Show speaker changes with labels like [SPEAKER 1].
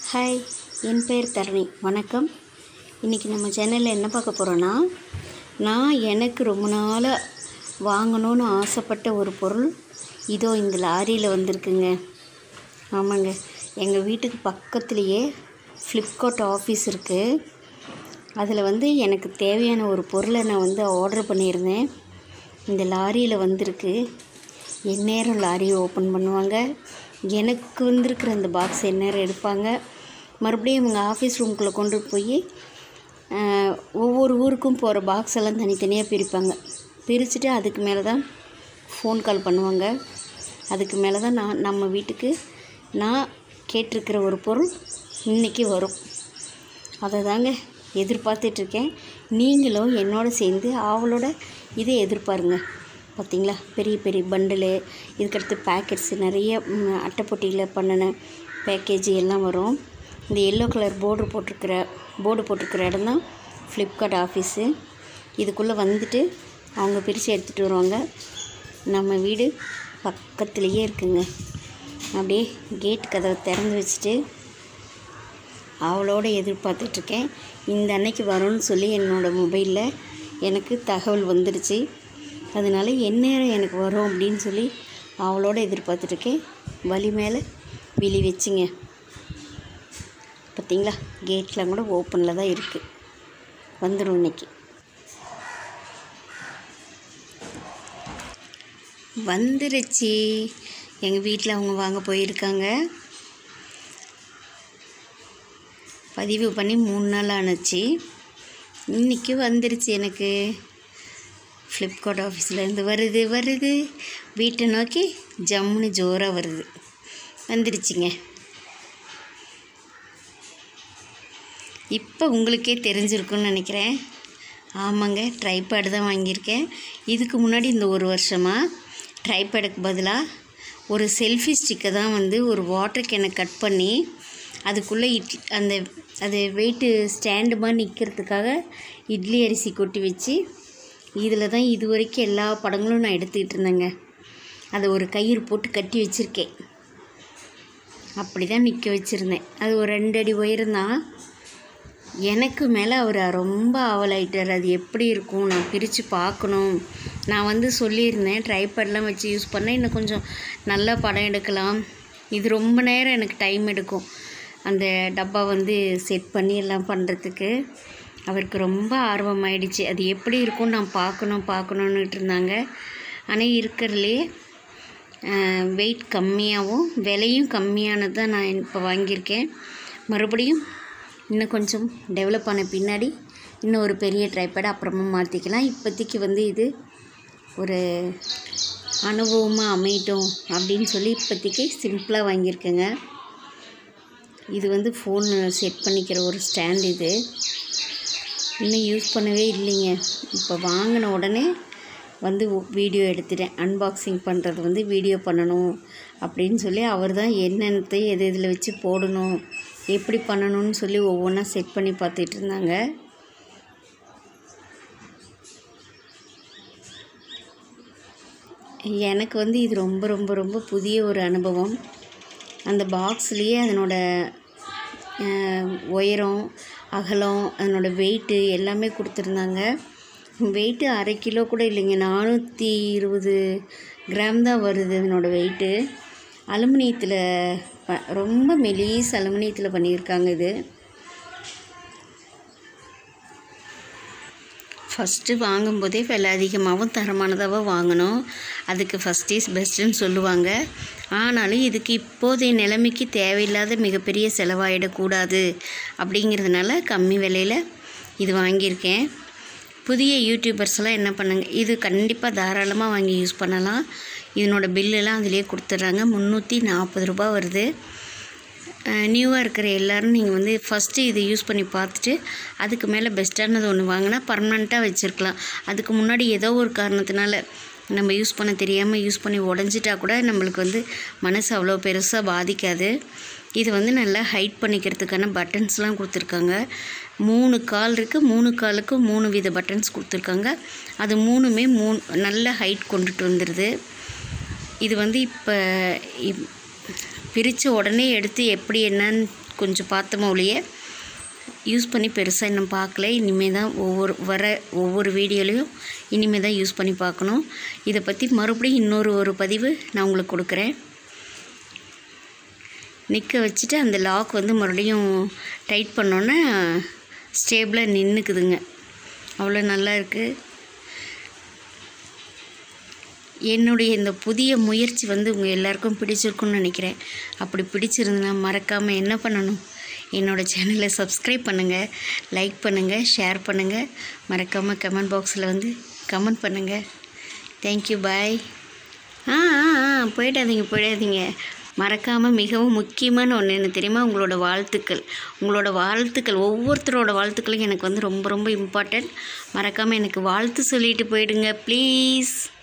[SPEAKER 1] hi என் பேர் தரணி வணக்கம் இன்றைக்கி நம்ம சேனலில் என்ன பார்க்க போகிறோன்னா நான் எனக்கு ரொம்ப நாளாக வாங்கணும்னு ஆசைப்பட்ட ஒரு பொருள் இதோ இந்த லாரியில் வந்திருக்குங்க ஆமாங்க எங்கள் வீட்டுக்கு பக்கத்துலேயே ஃப்ளிப்கார்ட் ஆஃபீஸ் இருக்குது அதில் வந்து எனக்கு தேவையான ஒரு பொருளை நான் வந்து ஆர்டர் பண்ணியிருந்தேன் இந்த லாரியில் வந்திருக்கு எந்நேரம் லாரியை ஓப்பன் பண்ணுவாங்க எனக்கு வந்திருக்கிற அந்த பாக்ஸ் எந்நேரம் எடுப்பாங்க மறுபடியும் இவங்க ஆஃபீஸ் ரூம்குள்ளே கொண்டு போய் ஆஹ், ஒவ்வொரு ஊருக்கும் போகிற பாக்ஸ் எல்லாம் தனித்தனியாக பிரிப்பாங்க பிரிச்சுட்டு அதுக்கு மேலே தான் ஃபோன் கால் பண்ணுவாங்க அதுக்கு மேலே தான் நான் நம்ம வீட்டுக்கு நான் கேட்டிருக்கிற ஒரு பொருள் இன்றைக்கி வரும் அதை தாங்க எதிர்பார்த்துட்ருக்கேன் நீங்களும் என்னோட சேர்ந்து அவளோட இதை எதிர்பாருங்க பார்த்தீங்களா பெரிய பெரிய பண்டிலு இதுக்கடுத்து பேக்கெட்ஸ் நிறைய ம், அட்டைப்பொட்டியில் பண்ணின பேக்கேஜ் எல்லாம் வரும் இந்த எல்லோ கலர் போர்டு போட்டிருக்கிற போர்டு போட்டிருக்கிற இடம் தான் ஃப்ளிப்கார்ட் ஆஃபீஸு இதுக்குள்ளே வந்துட்டு அவங்க பிரித்து எடுத்துகிட்டு வருவாங்க நம்ம வீடு பக்கத்துலேயே இருக்குங்க அப்படியே கேட் கதவை திறந்து வச்சுட்டு அவளோட எதிர்பார்த்துட்ருக்கேன் இந்த அன்னைக்கு வரும்னு சொல்லி என்னோடய மொபைலில் எனக்கு தகவல் வந்துடுச்சு அதனால எந்நேரம் எனக்கு வரும் அப்படின்னு சொல்லி அவளோட எதிர்பார்த்துட்ருக்கேன் வழி மேலே விழி வச்சுங்க பார்த்தீங்களா கேட்லாம் கூட ஓப்பனில் தான் இருக்குது வந்துடும் இன்னைக்கு வந்துருச்சு எங்கள் வீட்டில் அவங்க வாங்க போயிருக்காங்க பதிவு பண்ணி மூணு நாள் ஆணுச்சு இன்றைக்கி வந்துருச்சு எனக்கு ஃப்ளிப்கார்ட் ஆஃபீஸ்லேருந்து வருது வருது வீட்டை நோக்கி ஜம்முன்னு ஜோராக வருது வந்துருச்சுங்க இப்போ உங்களுக்கே தெரிஞ்சிருக்குன்னு நினைக்கிறேன் ஆமாங்க ட்ரைபேடு தான் வாங்கியிருக்கேன் இதுக்கு முன்னாடி இந்த ஒரு வருஷமாக ட்ரைபேடுக்கு பதிலாக ஒரு செல்ஃபி ஸ்டிக்கை தான் வந்து ஒரு வாட்டர் கேனை கட் பண்ணி அதுக்குள்ளே இட் அந்த அது வெயிட்டு ஸ்டாண்டு மாதிரி நிற்கிறதுக்காக இட்லி அரிசி கொட்டி வச்சு இதில் தான் இது வரைக்கும் எல்லா படங்களும் நான் எடுத்துக்கிட்டு இருந்தேங்க அதை ஒரு கயிறு போட்டு கட்டி வச்சுருக்கேன் அப்படி தான் நிற்க வச்சுருந்தேன் அது ஒரு ரெண்டு அடி உயரம் தான் எனக்கு மேலே அவர் ரொம்ப ஆவலாயிட்டார் அது எப்படி இருக்கும் நான் பிரித்து பார்க்கணும் நான் வந்து சொல்லியிருந்தேன் ட்ரைபேட்லாம் வச்சு யூஸ் பண்ணால் இன்னும் கொஞ்சம் நல்லா படம் எடுக்கலாம் இது ரொம்ப நேரம் எனக்கு டைம் எடுக்கும் அந்த டப்பா வந்து செட் பண்ணி எல்லாம் பண்ணுறதுக்கு அவருக்கு ரொம்ப ஆர்வமாயிடுச்சு அது எப்படி இருக்கும் நான் பார்க்கணும் பார்க்கணுன்னுட்டு இருந்தாங்க ஆனால் இருக்கிறதுலே வெயிட் கம்மியாகவும் விலையும் கம்மியானது தான் நான் இப்போ வாங்கியிருக்கேன் மறுபடியும் இன்னும் கொஞ்சம் டெவலப் ஆன பின்னாடி இன்னும் ஒரு பெரிய ட்ரைபேடை அப்புறமா மாற்றிக்கலாம் இப்போதைக்கு வந்து இது ஒரு அனுபவமாக அமையட்டும் அப்படின்னு சொல்லி இப்போதைக்கு சிம்பிளாக வாங்கியிருக்கேங்க இது வந்து ஃபோன் செட் பண்ணிக்கிற ஒரு ஸ்டாண்ட் இது இன்னும் யூஸ் பண்ணவே இல்லைங்க இப்போ வாங்கின உடனே வந்து வீடியோ எடுத்துட்டேன் அன்பாக்சிங் பண்ணுறது வந்து வீடியோ பண்ணணும் அப்படின்னு சொல்லி அவர் தான் என்னென்னத்தை எது இதில் வச்சு போடணும் எப்படி பண்ணணும்னு சொல்லி ஒவ்வொன்றா செட் பண்ணி பார்த்துட்டு இருந்தாங்க எனக்கு வந்து இது ரொம்ப ரொம்ப ரொம்ப புதிய ஒரு அனுபவம் அந்த பாக்ஸ்லேயே அதனோட அஹ், உயரம் அகலம் அதனோட வெயிட்டு எல்லாமே கொடுத்துருந்தாங்க வெயிட்டு அரை கிலோ கூட இல்லைங்க நானூற்றி இருபது கிராம் தான் வருது அதனோட வெயிட்டு அலுமினியத்தில் ப ரொம்ப மெலீஸ் அலுமினியத்தில் பண்ணியிருக்காங்க இது ஃபஸ்ட்டு வாங்கும்போதே விலை அதிகமாகவும் தரமானதாகவும் வாங்கணும் அதுக்கு ஃபஸ்ட் இஸ் பெஸ்ட்டுன்னு சொல்லுவாங்க ஆனாலும் இதுக்கு இப்போதைய நிலைமைக்கு தேவையில்லாத மிகப்பெரிய செலவாயிடக்கூடாது அப்படிங்கிறதுனால கம்மி விலையில் இது வாங்கியிருக்கேன் புதிய யூடியூபர்ஸ்லாம் என்ன பண்ணுங்க இது கண்டிப்பாக தாராளமாக வாங்கி யூஸ் பண்ணலாம் இதனோட பில்லெல்லாம் அதிலே கொடுத்துட்றாங்க முந்நூற்றி நாற்பது ரூபா வருது நியூவாக இருக்கிற எல்லோரும் நீங்கள் வந்து ஃபஸ்ட்டு இதை யூஸ் பண்ணி பார்த்துட்டு அதுக்கு மேலே பெஸ்ட்டானது ஒன்று வாங்கினா பர்மனெண்ட்டாக வச்சுருக்கலாம் அதுக்கு முன்னாடி ஏதோ ஒரு காரணத்தினால நம்ம யூஸ் பண்ண தெரியாமல் யூஸ் பண்ணி உடஞ்சிட்டா கூட நம்மளுக்கு வந்து மனசு அவ்வளோ பெருசாக பாதிக்காது இது வந்து நல்லா ஹைட் பண்ணிக்கிறதுக்கான பட்டன்ஸ்லாம் கொடுத்துருக்காங்க மூணு கால் இருக்குது மூணு காலுக்கு மூணு வித பட்டன்ஸ் கொடுத்துருக்காங்க அது மூணுமே மூணு நல்ல ஹைட் கொண்டுட்டு வந்துடுது இது வந்து இப்போ பிரித்த உடனே எடுத்து எப்படி என்னன்னு கொஞ்சம் பார்த்தோமோ ஒழிய யூஸ் பண்ணி பெருசாக இன்னும் பார்க்கல இனிமேல் தான் ஒவ்வொரு வர ஒவ்வொரு வீடியோலையும் இனிமேல் தான் யூஸ் பண்ணி பார்க்கணும் இதை பற்றி மறுபடியும் இன்னொரு ஒரு பதிவு நான் உங்களுக்கு கொடுக்குறேன் நிற்க வச்சுட்டு அந்த லாக் வந்து மறுபடியும் டைட் பண்ணோன்னே ஸ்டேபிளாக நின்றுக்குதுங்க அவ்வளோ நல்லா இருக்குது என்னுடைய இந்த புதிய முயற்சி வந்து உங்கள் எல்லாருக்கும் பிடிச்சிருக்குன்னு நினைக்கிறேன் அப்படி பிடிச்சிருந்தனா மறக்காமல் என்ன பண்ணணும் என்னோடய சேனலை சப்ஸ்கிரைப் பண்ணுங்கள் லைக் பண்ணுங்கள் ஷேர் பண்ணுங்கள் மறக்காமல் கமெண்ட் பாக்ஸில் வந்து கமெண்ட் பண்ணுங்கள் தேங்க்யூ பாய் ஆ ஆ ஆ போயிடாதீங்க போயிடாதீங்க மறக்காமல் மிகவும் முக்கியமான ஒன்று என்ன தெரியுமா உங்களோட வாழ்த்துக்கள் உங்களோட வாழ்த்துக்கள் ஒவ்வொருத்தரோட வாழ்த்துக்களும் எனக்கு வந்து ரொம்ப ரொம்ப இம்பார்ட்டண்ட் மறக்காமல் எனக்கு வாழ்த்து சொல்லிட்டு போயிடுங்க ப்ளீஸ்